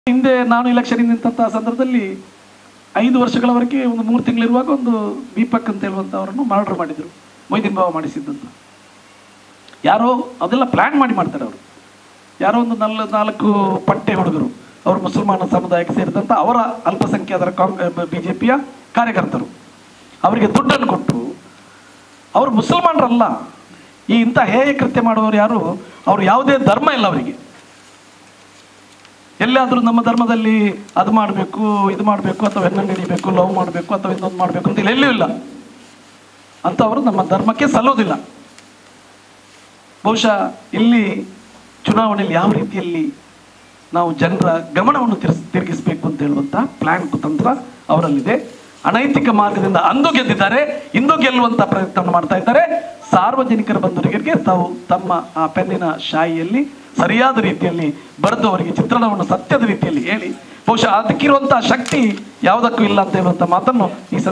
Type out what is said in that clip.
ಹಿಂದೆ ನಾನು ಇಲೆಕ್ಷನ್ ನಿಂತಹ ಸಂದರ್ಭದಲ್ಲಿ ಐದು ವರ್ಷಗಳವರೆಗೆ ಒಂದು ಮೂರು ತಿಂಗಳಿರುವಾಗ ಒಂದು ದೀಪಕ್ ಅಂತ ಹೇಳುವಂಥವ್ರನ್ನು ಮರ್ಡರ್ ಮಾಡಿದರು ಮೊಯ್ದೀನ್ ಬಾವ ಮಾಡಿಸಿದ್ದಂತ ಯಾರೋ ಅದೆಲ್ಲ ಪ್ಲ್ಯಾನ್ ಮಾಡಿ ಮಾಡ್ತಾರೆ ಅವರು ಯಾರೋ ಒಂದು ನಲ್ಲ ನಾಲ್ಕು ಪಟ್ಟೆ ಹುಡುಗರು ಅವರು ಮುಸಲ್ಮಾನ ಸಮುದಾಯಕ್ಕೆ ಸೇರಿದಂಥ ಅವರ ಅಲ್ಪಸಂಖ್ಯಾತರ ಕಾಂಗ್ ಬಿ ಜೆ ಪಿಯ ಕಾರ್ಯಕರ್ತರು ಅವರಿಗೆ ದುಡ್ಡನ್ನು ಕೊಟ್ಟು ಅವರು ಮುಸಲ್ಮಾನರಲ್ಲ ಈ ಇಂಥ ಹೇಯ ಕೃತ್ಯ ಮಾಡುವವರು ಯಾರು ಅವರು ಯಾವುದೇ ಧರ್ಮ ಇಲ್ಲ ಅವರಿಗೆ ಎಲ್ಲಾದರೂ ನಮ್ಮ ಧರ್ಮದಲ್ಲಿ ಅದು ಮಾಡಬೇಕು ಇದು ಮಾಡಬೇಕು ಅಥವಾ ಹೆಣ್ಣನ್ನು ಹಿಡಿಬೇಕು ಲವ್ ಮಾಡಬೇಕು ಅಥವಾ ಇನ್ನೊಂದು ಮಾಡಬೇಕು ಅಂತ ಇಲ್ಲಿ ಎಲ್ಲೂ ಇಲ್ಲ ಅಂಥವರು ನಮ್ಮ ಧರ್ಮಕ್ಕೆ ಸಲ್ಲೋದಿಲ್ಲ ಬಹುಶಃ ಇಲ್ಲಿ ಚುನಾವಣೆಯಲ್ಲಿ ಯಾವ ರೀತಿಯಲ್ಲಿ ನಾವು ಜನರ ಗಮನವನ್ನು ತಿರ್ಸ್ ತಿರುಗಿಸಬೇಕು ಅಂತ ಹೇಳುವಂಥ ಪ್ಲಾನ್ ಕುತಂತ್ರ ಅವರಲ್ಲಿದೆ ಅನೈತಿಕ ಮಾರ್ಗದಿಂದ ಅಂದು ಗೆದ್ದಿದ್ದಾರೆ ಇಂದು ಗೆಲ್ಲುವಂಥ ಪ್ರಯತ್ನವನ್ನು ಮಾಡ್ತಾ ಇದ್ದಾರೆ ಸಾರ್ವಜನಿಕರ ಬಂಧುಗಳಿಗೆ ತಾವು ತಮ್ಮ ಆ ಪೆನ್ನಿನ ಶಾಯಿಯಲ್ಲಿ ಸರಿಯಾದ ರೀತಿಯಲ್ಲಿ ಬರೆದು ಅವರಿಗೆ ಚಿತ್ರಣವನ್ನು ಸತ್ಯದ ರೀತಿಯಲ್ಲಿ ಹೇಳಿ ಬಹುಶಃ ಅದಕ್ಕಿರುವಂತಹ ಶಕ್ತಿ ಯಾವುದಕ್ಕೂ ಇಲ್ಲ ಅಂತ ಹೇಳುವಂಥ ಮಾತನ್ನು ಈ